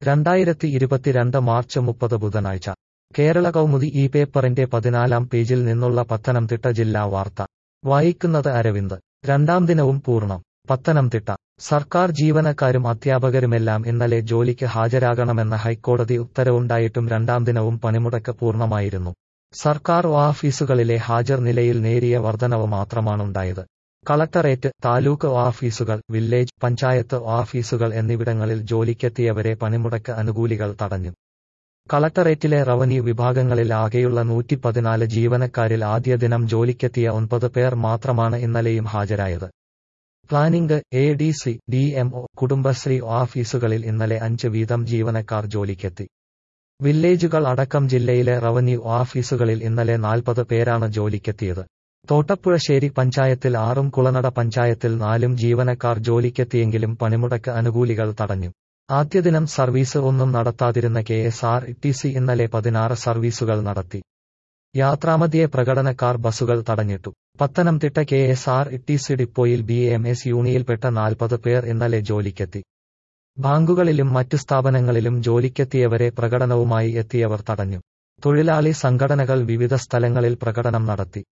രണ്ടായിരത്തി ഇരുപത്തിരണ്ട് മാർച്ച് മുപ്പത് ബുധനാഴ്ച കേരള കൗമുദി ഈ പേപ്പറിന്റെ പതിനാലാം പേജിൽ നിന്നുള്ള പത്തനംതിട്ട ജില്ലാ വാർത്ത വായിക്കുന്നത് അരവിന്ദ് രണ്ടാം ദിനവും പൂർണ്ണം പത്തനംതിട്ട സർക്കാർ ജീവനക്കാരും അധ്യാപകരുമെല്ലാം ഇന്നലെ ജോലിക്ക് ഹാജരാകണമെന്ന ഹൈക്കോടതി ഉത്തരവുണ്ടായിട്ടും രണ്ടാം ദിനവും പണിമുടക്ക് പൂർണ്ണമായിരുന്നു സർക്കാർ ഓഫീസുകളിലെ ഹാജർ നിലയിൽ നേരിയ വർധനവ് മാത്രമാണുണ്ടായത് കളക്ടറേറ്റ് താലൂക്ക് ഓഫീസുകൾ വില്ലേജ് പഞ്ചായത്ത് ഓഫീസുകൾ എന്നിവിടങ്ങളിൽ ജോലിക്കെത്തിയവരെ പണിമുടക്ക് അനുകൂലികൾ തടഞ്ഞു കളക്ടറേറ്റിലെ റവന്യൂ വിഭാഗങ്ങളിൽ ആകെയുള്ള നൂറ്റി പതിനാല് ജീവനക്കാരിൽ ആദ്യ ദിനം ജോലിക്കെത്തിയ ഒൻപത് പേർ മാത്രമാണ് ഇന്നലെയും ഹാജരായത് planning A D C D M O Kudumbashree ഓഫീസുകളിൽ ഇന്നലെ അഞ്ച് വീതം ജീവനക്കാർ ജോലിക്കെത്തി വില്ലേജുകൾ അടക്കം ജില്ലയിലെ റവന്യൂ ഓഫീസുകളിൽ ഇന്നലെ നാൽപ്പത് പേരാണ് ജോലിക്കെത്തിയത് തോട്ടപ്പുഴശ്ശേരി പഞ്ചായത്തിൽ ആറും കുളനട പഞ്ചായത്തിൽ നാലും ജീവനക്കാർ ജോലിക്കെത്തിയെങ്കിലും പണിമുടക്ക് അനുകൂലികൾ തടഞ്ഞു ആദ്യദിനം സർവീസ് ഒന്നും നടത്താതിരുന്ന K S R T C ഇന്നലെ പതിനാറ് സർവീസുകൾ നടത്തി യാത്രാമധ്യേ പ്രകടനക്കാർ ബസുകൾ തടഞ്ഞിട്ടു Pathanamthitta K S R T C ഡിപ്പോയിൽ ബി എം എസ് യൂണിയിൽപ്പെട്ട നാൽപ്പത് പേർ ഇന്നലെ ജോലിക്കെത്തി ബാങ്കുകളിലും മറ്റു സ്ഥാപനങ്ങളിലും ജോലിക്കെത്തിയവരെ പ്രകടനവുമായി എത്തിയവർ തടഞ്ഞു തൊഴിലാളി സംഘടനകൾ വിവിധ സ്ഥലങ്ങളിൽ പ്രകടനം നടത്തി